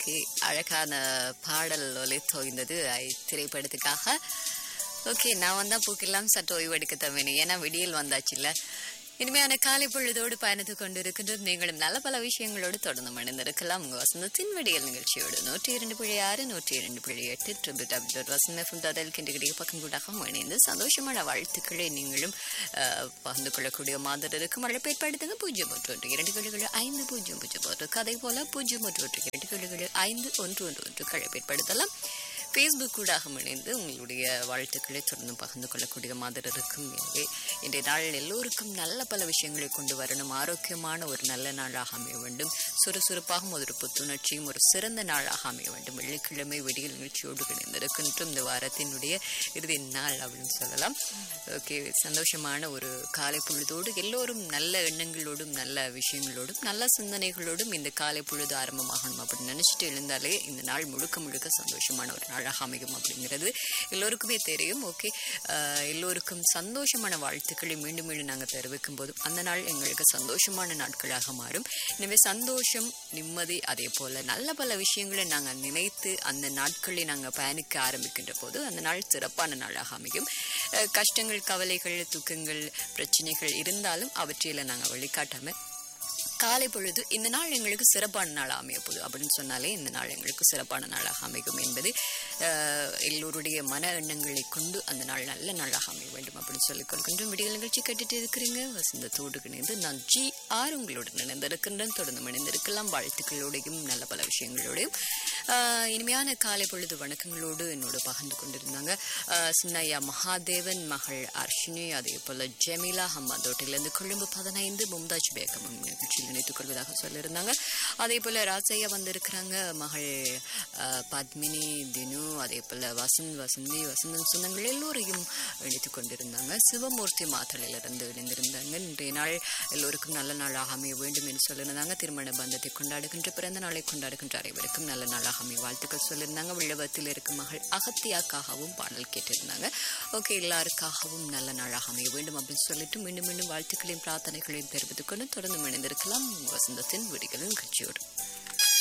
okay அழகான பாடல் ஒலி தோய்ந்தது ஐ திரைப்படத்துக்காக ஓகே நான் வந்தா பூக்கெல்லாம் சற்று ஓய்வெடுக்க தவேணும் ஏன்னா விடியல் வந்தாச்சுல்ல இனிமையான காலை பொழுதோடு பயணித்துக் கொண்டிருக்கின்றது நீங்களும் நல்ல பல விஷயங்களோடு தொடர்ந்து மணிந்திருக்கலாம் உங்க வசந்தத்தின் விடியல் நிகழ்ச்சியோடு நூற்றி இரண்டு புள்ளி ஆறு நூற்றி இரண்டு புள்ளி எட்டு triple double dot Vasantha FM டாடல் கிண்டிகிடிய பக்கம் கூடாக இணைந்து சந்தோஷமான வாழ்த்துக்களை நீங்களும் அஹ், பகிர்ந்து கொள்ளக்கூடிய மாதிரி இருக்கும் அழைப்பேற்படுத்துங்க பூஜ்ஜியம் ஒன்று ஒன்று இரண்டு கிழக்கு ஐந்து பூஜ்ஜியம் பூஜ்ஜியம் ஒன்று கதை போல பூஜ்ஜியம் ஒன்று ஒன்று இரண்டு கிழக்கு ஐந்து ஒன்று ஒன்று ஒன்று அழைப்பேற்படுத்தலாம் ஃபேஸ்புக் கூடாக இணைந்து உங்களுடைய வாழ்த்துக்களை தொடர்ந்து பகிர்ந்து கொள்ளக்கூடிய மாதிரி இருக்கும் எனவே இன்றைய நாள் எல்லோருக்கும் நல்ல பல விஷயங்களை கொண்டு வரணும் ஆரோக்கியமான ஒரு நல்ல நாளாக அமைய வேண்டும் சுறுசுறுப்பாகவும் ஒரு புத்துணர்ச்சியும் ஒரு சிறந்த நாளாக அமைய வேண்டும் வெள்ளிக்கிழமை வெடிகள் நிகழ்ச்சியோடு இணைந்திருக்கின்றோம் இந்த வாரத்தினுடைய இறுதி நாள் அப்படின்னு சொல்லலாம் ஓகே சந்தோஷமான ஒரு காலை பொழுதோடு எல்லோரும் நல்ல எண்ணங்களோடும் நல்ல விஷயங்களோடும் நல்ல சிந்தனைகளோடும் இந்த காலை பொழுது ஆரம்பமாகணும் அப்படின்னு நினைச்சிட்டு எழுந்தாலே இந்த நாள் முழுக்க முழுக்க சந்தோஷமான ஒரு நாளாக அமையும் அப்படிங்கிறது எல்லோருக்குமே தெரியும் ஓகே எல்லோருக்கும் சந்தோஷமான வாழ்த்துக்களை மீண்டும் மீண்டும் நாங்கள் தெரிவிக்கும் போதும் அந்த நாள் எங்களுக்கு சந்தோஷமான நாட்களாக மாறும் எனவே சந்தோஷம் நிம்மதி அதே போல நல்ல பல விஷயங்களை நாங்கள் நினைத்து அந்த நாட்களை நாங்கள் பயணிக்க ஆரம்பிக்கின்ற போது அந்த நாள் சிறப்பான நாளாக அமையும் அஹ், கஷ்டங்கள் கவலைகள் துக்கங்கள் பிரச்சனைகள் இருந்தாலும் அவற்றையில நாங்கள் வெளிக்காட்டாம காலை பொழுது இந்த நாள் எங்களுக்கு சிறப்பான நாளாக அமைய போகுது அப்படின்னு சொன்னாலே இந்த நாள் எங்களுக்கு சிறப்பான நாளாக அமையும் என்பது அஹ், எல்லோருடைய மன எண்ணங்களை கொண்டு அந்த நாள் நல்ல நாளாக அமைய வேண்டும் அப்படின்னு சொல்லிக் கொள்கின்றோம் விடியல் நிகழ்ச்சி கேட்டுட்டு இருக்கிறீங்க வசந்தத்தோடு இணைந்து நான் ஜி ஆர் உங்களோடு இணைந்திருக்கின்றேன் தொடர்ந்து இணைந்திருக்கலாம் வாழ்த்துக்களோடையும் நல்ல பல விஷயங்களோடையும் அஹ், இனிமையான காலை பொழுது வணக்கங்களோடு என்னோடு பகிர்ந்து கொண்டிருந்தாங்க அஹ், சின்னையா மகாதேவன் மகள் அர்ஷினி அதே போல ஜெமிலா ஹம்மாந்தோட்டையிலிருந்து கொழும்பு பதினைந்து மும்தாஜ் பேகம் நிகழ்ச்சியில் இணைத்துக் கொள்வதாக சொல்லியிருந்தாங்க அதே போல ராஜையா வந்திருக்கிறாங்க மகள் அஹ், பத்மினி தினு அதே போல வசந்த் வசந்தி வசந்தன் சொந்தங்கள் எல்லோரையும் இணைத்துக் கொண்டிருந்தாங்க சிவமூர்த்தி மாத்தளையிலிருந்து இணைந்திருந்தாங்க இன்றைய நாள் எல்லோருக்கும் நல்ல நாளாக அமைய வேண்டும் என்று சொல்லியிருந்தாங்க திருமண பந்தத்தை கொண்டாடுகின்ற பிறந்த நாளை கொண்டாடுகின்ற அனைவருக்கும் நல்ல நாளாக அமைய வாழ்த்துக்கள் சொல்லியிருந்தாங்க விழுவத்தில் இருக்கும் மகள் அகத்தியாக்காகவும் பாடல் கேட்டிருந்தாங்க ஓகே எல்லாருக்காகவும் நல்ல நாளாக அமைய வேண்டும் அப்படின்னு சொல்லிட்டு மீண்டும் மீண்டும் வாழ்த்துக்களையும் பிரார்த்தனைகளையும் தெரிவித்துக் கொண்டு தொடர்ந்து இணைந்திருக்கலாம் வசந்தத்தின் விடிகளின் கட்சியோடு